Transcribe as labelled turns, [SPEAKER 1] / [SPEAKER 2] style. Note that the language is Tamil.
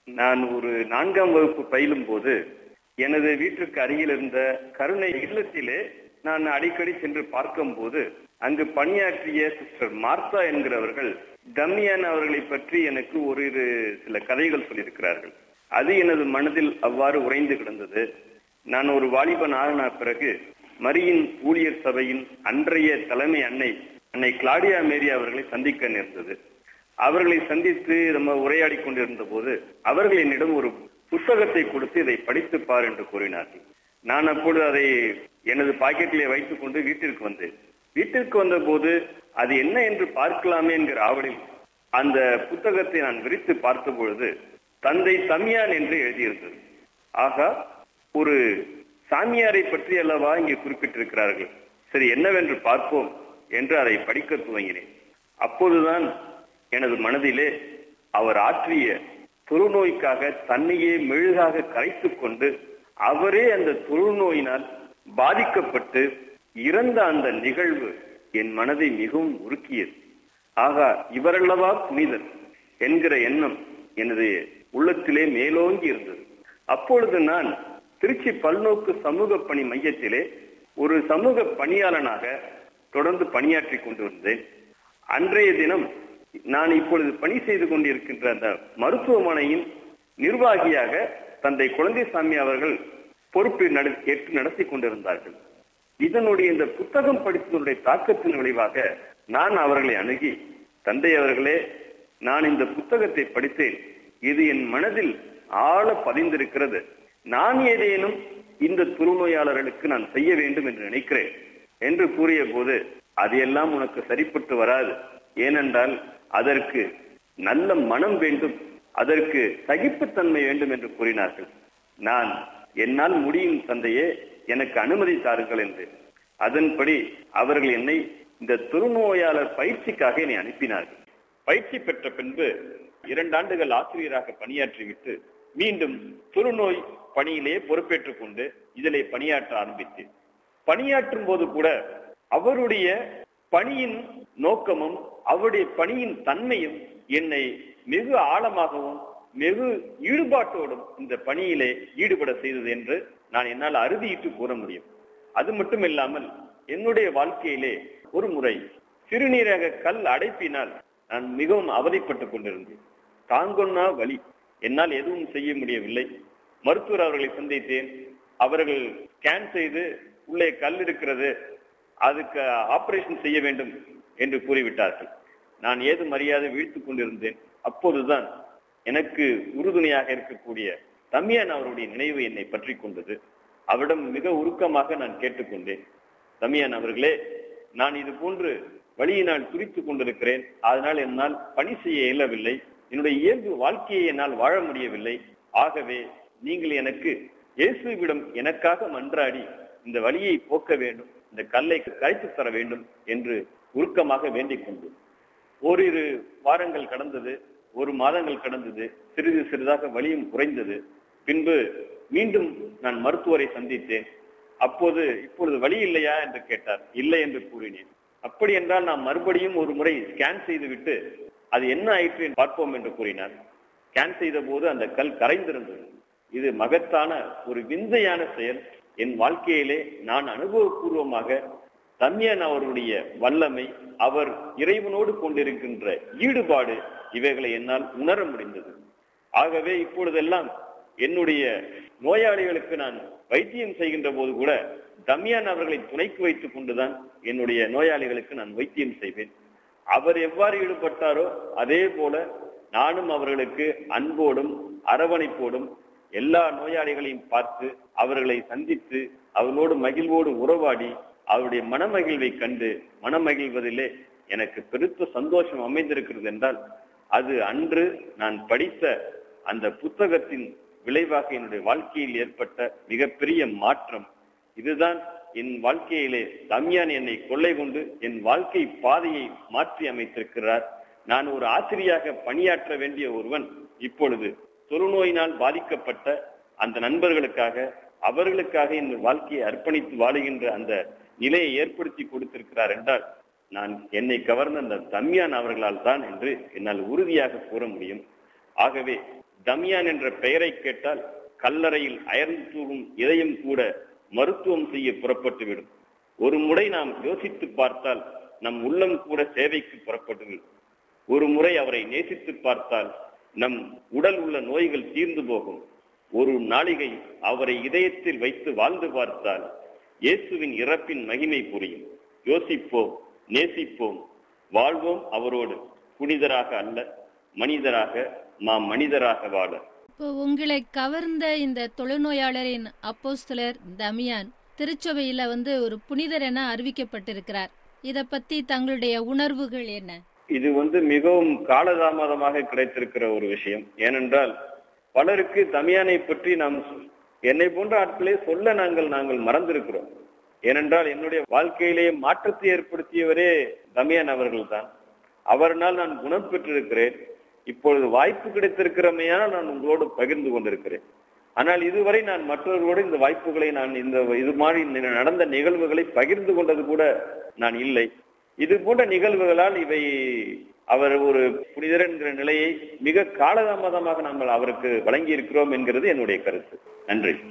[SPEAKER 1] நான் ஒரு நான்காம் வகுப்பு பயிலும் போது எனது வீட்டிற்கு அருகில் இருந்த கருணை இல்லத்திலே நான் அடிக்கடி சென்று பார்க்கும்போது அங்கு பணியாற்றிய சிஸ்டர் மார்த்தா என்கிறவர்கள் தம்மியான் அவர்களை பற்றி எனக்கு ஒரு சில கதைகள் சொல்லியிருக்கிறார்கள் அது எனது மனதில் அவ்வாறு உறைந்து கிடந்தது நான் ஒரு வாலிபன் ஆகின பிறகு மரியின் ஊழியர் சபையின் அன்றைய தலைமை அன்னை அன்னை கிளாடியா மேரி அவர்களை சந்திக்க நேர்ந்தது அவர்களை சந்தித்து நம்ம உரையாடி கொண்டிருந்த போது அவர்கள் என்னிடம் ஒரு புத்தகத்தை கொடுத்து இதை படித்து பார் என்று கூறினார்கள் நான் அப்பொழுது அதை எனது பாக்கெட்டிலே வைத்துக் கொண்டு வீட்டிற்கு வந்தேன் வீட்டிற்கு வந்த போது அது என்ன என்று பார்க்கலாமே என்கிற ஆவலில் அந்த புத்தகத்தை நான் விரித்து பார்த்த பொழுது தந்தை தமியான் என்று எழுதியிருந்தது ஆகா ஒரு சாமியாரை பற்றி அல்லவா இங்கே குறிப்பிட்டிருக்கிறார்கள் சரி என்னவென்று பார்ப்போம் என்று அதை படிக்க துவங்கினேன் அப்போதுதான் எனது மனதிலே அவர் ஆற்றிய தொழுநோய்க்காக தன்னையே மெழுகாக கரைத்துக் கொண்டு அவரே அந்த தொழுநோயினால் பாதிக்கப்பட்டு இறந்த அந்த நிகழ்வு என் மனதை மிகவும் உருக்கியது ஆகா இவரல்லவா புனிதர் என்கிற எண்ணம் எனது உள்ளத்திலே மேலோங்கி இருந்தது அப்பொழுது நான் திருச்சி பல்நோக்கு சமூக பணி மையத்திலே ஒரு சமூக பணியாளனாக தொடர்ந்து பணியாற்றி கொண்டு வந்தேன் அன்றைய தினம் நான் இப்பொழுது பணி செய்து கொண்டிருக்கின்ற அந்த மருத்துவமனையின் நிர்வாகியாக தந்தை குழந்தைசாமி அவர்கள் பொறுப்பு ஏற்று நடத்தி கொண்டிருந்தார்கள் இதனுடைய இந்த புத்தகம் படித்ததனுடைய தாக்கத்தின் விளைவாக நான் அவர்களை அணுகி தந்தை அவர்களே நான் இந்த புத்தகத்தை படித்தேன் இது என் மனதில் ஆழ பதிந்திருக்கிறது நான் ஏதேனும் இந்த துருநோயாளர்களுக்கு நான் செய்ய வேண்டும் என்று நினைக்கிறேன் என்று கூறிய போது அது எல்லாம் உனக்கு சரிப்பட்டு வராது ஏனென்றால் அதற்கு நல்ல மனம் வேண்டும் அதற்கு சகிப்புத்தன்மை வேண்டும் என்று கூறினார்கள் நான் என்னால் முடியும் தந்தையே எனக்கு அனுமதி தாருங்கள் என்று அதன்படி அவர்கள் என்னை இந்த துருநோயாளர் பயிற்சிக்காக என்னை அனுப்பினார்கள் பயிற்சி பெற்ற பின்பு இரண்டு ஆண்டுகள் ஆசிரியராக பணியாற்றிவிட்டு மீண்டும் துருநோய் பணியிலே பொறுப்பேற்றுக் கொண்டு இதிலே பணியாற்ற ஆரம்பித்தேன் பணியாற்றும் போது கூட அவருடைய பணியின் நோக்கமும் அவருடைய பணியின் தன்மையும் என்னை மிகு ஆழமாகவும் வெகு ஈடுபாட்டோடும் இந்த பணியிலே ஈடுபட செய்தது என்று நான் என்னால் அறுதியிட்டு கூற முடியும் அது மட்டும் இல்லாமல் என்னுடைய வாழ்க்கையிலே ஒரு முறை சிறுநீரக கல் அடைப்பினால் நான் மிகவும் அவதிப்பட்டுக் கொண்டிருந்தேன் தாங்கொன்னா வழி என்னால் எதுவும் செய்ய முடியவில்லை மருத்துவர் அவர்களை சந்தித்தேன் அவர்கள் ஸ்கேன் செய்து உள்ளே கல் இருக்கிறது அதுக்கு ஆபரேஷன் செய்ய வேண்டும் என்று கூறிவிட்டார்கள் நான் ஏதும் மரியாதை வீழ்த்துக் கொண்டிருந்தேன் அப்போதுதான் எனக்கு உறுதுணையாக இருக்கக்கூடிய தம்பியான் அவருடைய நினைவு என்னை பற்றி கொண்டது அவரிடம் மிக உருக்கமாக நான் கேட்டுக்கொண்டேன் தம்பியான் அவர்களே நான் இது போன்று வழியினால் துடித்துக் கொண்டிருக்கிறேன் அதனால் என்னால் பணி செய்ய இயலவில்லை என்னுடைய இயல்பு வாழ்க்கையை என்னால் வாழ முடியவில்லை ஆகவே நீங்கள் எனக்கு இயேசுவிடம் எனக்காக மன்றாடி இந்த வழியை போக்க வேண்டும் இந்த கல்லை கரைத்து தர வேண்டும் என்று உருக்கமாக வேண்டிக் கொண்டு ஓரிரு வாரங்கள் கடந்தது ஒரு மாதங்கள் கடந்தது சிறிது சிறிதாக வலியும் குறைந்தது பின்பு மீண்டும் நான் மருத்துவரை சந்தித்தேன் அப்போது இப்பொழுது வழி இல்லையா என்று கேட்டார் இல்லை என்று கூறினேன் அப்படி என்றால் நாம் மறுபடியும் ஒரு முறை ஸ்கேன் செய்துவிட்டு அது என்ன ஆயிற்று பார்ப்போம் என்று கூறினார் ஸ்கேன் செய்த போது அந்த கல் கரைந்திருந்தது இது மகத்தான ஒரு விந்தையான செயல் என் வாழ்க்கையிலே நான் அனுபவபூர்வமாக தன்யன் அவருடைய வல்லமை அவர் இறைவனோடு கொண்டிருக்கின்ற ஈடுபாடு இவைகளை என்னால் உணர முடிந்தது ஆகவே இப்பொழுதெல்லாம் என்னுடைய நோயாளிகளுக்கு நான் வைத்தியம் செய்கின்ற போது கூட தம்யான் அவர்களை துணைக்கு வைத்துக் கொண்டுதான் என்னுடைய நோயாளிகளுக்கு நான் வைத்தியம் செய்வேன் அவர் எவ்வாறு ஈடுபட்டாரோ அதே போல நானும் அவர்களுக்கு அன்போடும் அரவணைப்போடும் எல்லா நோயாளிகளையும் பார்த்து அவர்களை சந்தித்து அவர்களோடு மகிழ்வோடு உறவாடி அவருடைய மனமகிழ்வை கண்டு மனமகிழ்வதிலே எனக்கு பெருத்த சந்தோஷம் அமைந்திருக்கிறது என்றால் அது அன்று நான் படித்த அந்த புத்தகத்தின் விளைவாக என்னுடைய வாழ்க்கையில் ஏற்பட்ட மிகப்பெரிய மாற்றம் இதுதான் என் வாழ்க்கையிலே தம்யான் என்னை கொள்ளை கொண்டு என் வாழ்க்கை பாதையை மாற்றி அமைத்திருக்கிறார் நான் ஒரு ஆசிரியாக பணியாற்ற வேண்டிய ஒருவன் இப்பொழுது தொழுநோயினால் பாதிக்கப்பட்ட அந்த நண்பர்களுக்காக அவர்களுக்காக இந்த வாழ்க்கையை அர்ப்பணித்து வாழுகின்ற அந்த நிலையை ஏற்படுத்தி கொடுத்திருக்கிறார் என்றால் நான் என்னை கவர்ந்த அந்த தம்யான் அவர்களால் தான் என்று என்னால் உறுதியாக கூற முடியும் ஆகவே தமியான் என்ற பெயரை கேட்டால் கல்லறையில் அயர்ந்து தூகும் இதயம் கூட மருத்துவம் செய்ய புறப்பட்டுவிடும் ஒரு முறை நாம் யோசித்து பார்த்தால் நம் உள்ளம் கூட சேவைக்கு புறப்பட்டுவிடும் ஒரு முறை அவரை நேசித்து பார்த்தால் நம் உடல் உள்ள நோய்கள் தீர்ந்து போகும் ஒரு நாளிகை அவரை இதயத்தில் வைத்து வாழ்ந்து பார்த்தால் இயேசுவின் இறப்பின் மகிமை புரியும் யோசிப்போம் நேசிப்போம் வாழ்வோம் அவரோடு புனிதராக அல்ல மனிதராக நாம் மனிதராக வாழ
[SPEAKER 2] இப்போ உங்களை கவர்ந்த இந்த தொழுநோயாளரின் அப்போஸ்தலர் தமியான் திருச்சபையில வந்து ஒரு புனிதர் என அறிவிக்கப்பட்டிருக்கிறார் இத பத்தி தங்களுடைய உணர்வுகள் என்ன
[SPEAKER 1] இது வந்து மிகவும் காலதாமதமாக கிடைத்திருக்கிற ஒரு விஷயம் ஏனென்றால் பலருக்கு தமியானை பற்றி நாம் சொ- என்னை போன்ற ஆட்களே சொல்ல நாங்கள் நாங்கள் மறந்திருக்கிறோம் ஏனென்றால் என்னுடைய வாழ்க்கையிலே மாற்றத்தை ஏற்படுத்தியவரே தமியான் அவர்கள்தான் அவர்னால் நான் குணம் பெற்றிருக்கிறேன் இப்பொழுது வாய்ப்பு கிடைத்திருக்கிறமையானால் நான் உங்களோடு பகிர்ந்து கொண்டிருக்கிறேன் ஆனால் இதுவரை நான் மற்றவர்களோடு இந்த வாய்ப்புகளை நான் இந்த இது மாதிரி நி- நடந்த நிகழ்வுகளை பகிர்ந்து கொண்டது கூட நான் இல்லை இது போன்ற நிகழ்வுகளால் இவை அவர் ஒரு புனிதர் என்கிற நிலையை மிக காலதாமதமாக நாங்கள் அவருக்கு வழங்கி இருக்கிறோம் என்கிறது என்னுடைய கருத்து நன்றி